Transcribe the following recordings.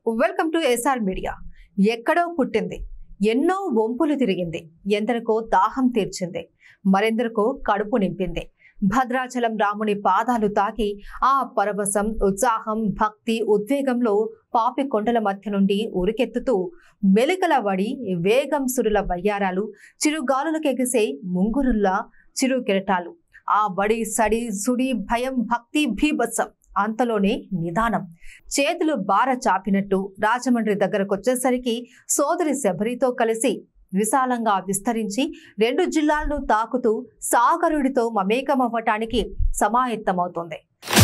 welcome to SR media ఎక్కడో పుట్టింది ఎన్నో వంపులు తిరిగింది ఎందరికో దాహం తీర్చింది మరెందరికో కడుపు నింపింది భద్రాచలం రాముని పాదాలు తాకి ఆ పరవశం ఉత్సాహం భక్తి ఉద్వేగంలో పాపి కొండల మధ్య నుండి ఉరికెత్తుతూ మెలికల వడి వేగం సురుల వయ్యారాలు చిరుగాలులకెగిసే ముంగురుల్లా చిరు కెరటాలు ఆ వడి సడి సుడి భయం భక్తి భీభత్సం అంతలోనే నిదానం చేతులు బార చాపినట్టు రాజమండ్రి దగ్గరకొచ్చేసరికి సోదరి శబరితో కలిసి విశాలంగా విస్తరించి రెండు జిల్లాలను తాకుతూ సాగరుడితో మమేకమవ్వటానికి సమాయత్తమవుతోంది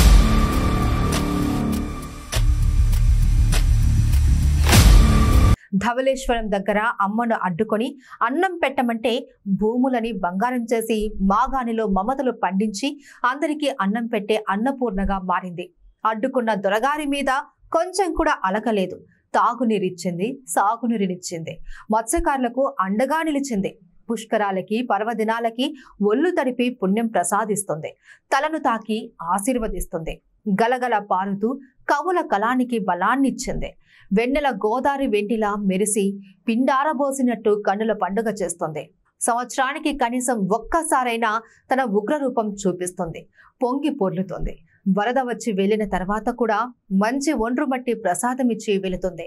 ధవళేశ్వరం దగ్గర అమ్మను అడ్డుకొని అన్నం పెట్టమంటే భూములని బంగారం చేసి మాగాణిలో మమతలు పండించి అందరికీ అన్నం పెట్టే అన్నపూర్ణగా మారింది అడ్డుకున్న దొరగారి మీద కొంచెం కూడా అలకలేదు తాగునీరిచ్చింది సాగునీరునిచ్చింది మత్స్యకారులకు అండగా నిలిచింది పుష్కరాలకి పర్వదినాలకి ఒళ్ళు తడిపి పుణ్యం ప్రసాదిస్తుంది తలను తాకి ఆశీర్వదిస్తుంది గలగల పారుతూ కవుల కళానికి బలాన్నిచ్చింది వెన్నెల గోదారి వెంటిలా మెరిసి పిండారబోసినట్టు కన్నుల పండుగ చేస్తుంది సంవత్సరానికి కనీసం ఒక్కసారైనా తన ఉగ్రరూపం చూపిస్తుంది పొంగి పొర్లుతుంది వరద వచ్చి వెళ్ళిన తర్వాత కూడా మంచి ఒండ్రు మట్టి ప్రసాదమిచ్చి వెళుతుంది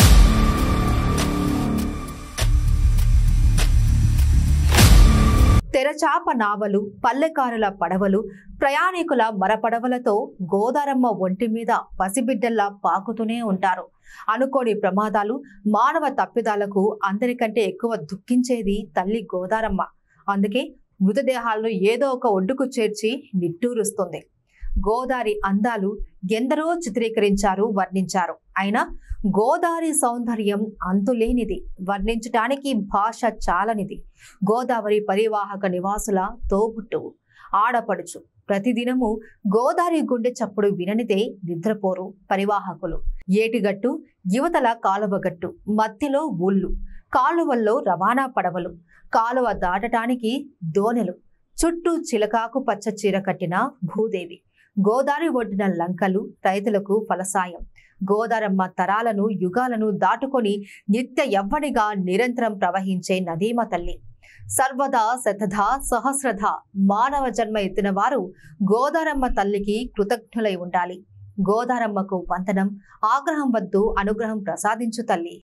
తెరచాప నావలు పల్లెకారుల పడవలు ప్రయాణికుల మరపడవలతో గోదారమ్మ ఒంటి మీద పసిబిడ్డల్లా పాకుతూనే ఉంటారు అనుకోని ప్రమాదాలు మానవ తప్పిదాలకు అందరికంటే ఎక్కువ దుఃఖించేది తల్లి గోదారమ్మ అందుకే మృతదేహాలను ఏదో ఒక ఒడ్డుకు చేర్చి నిట్టూరుస్తుంది గోదారి అందాలు ఎందరో చిత్రీకరించారు వర్ణించారు అయినా గోదావరి సౌందర్యం అంతులేనిది వర్ణించటానికి భాష చాలనిది గోదావరి పరివాహక నివాసుల తోబుట్టువు ఆడపడుచు ప్రతిదినము గోదావరి గుండె చప్పుడు విననిదే నిద్రపోరు పరివాహకులు ఏటిగట్టు యువతల కాలువగట్టు మధ్యలో ఊళ్ళు కాలువల్లో రవాణా పడవలు కాలువ దాటటానికి దోనెలు చుట్టూ చిలకాకు పచ్చ చీర కట్టిన భూదేవి గోదావరి ఒడ్డిన లంకలు రైతులకు ఫలసాయం గోదారమ్మ తరాలను యుగాలను దాటుకొని నిత్య యవ్వనిగా నిరంతరం ప్రవహించే నదీమ తల్లి సర్వదా శతధ సహస్రధ మానవ జన్మ ఎత్తిన వారు గోదారమ్మ తల్లికి కృతజ్ఞులై ఉండాలి గోదారమ్మకు వందనం ఆగ్రహం వద్దు అనుగ్రహం ప్రసాదించు తల్లి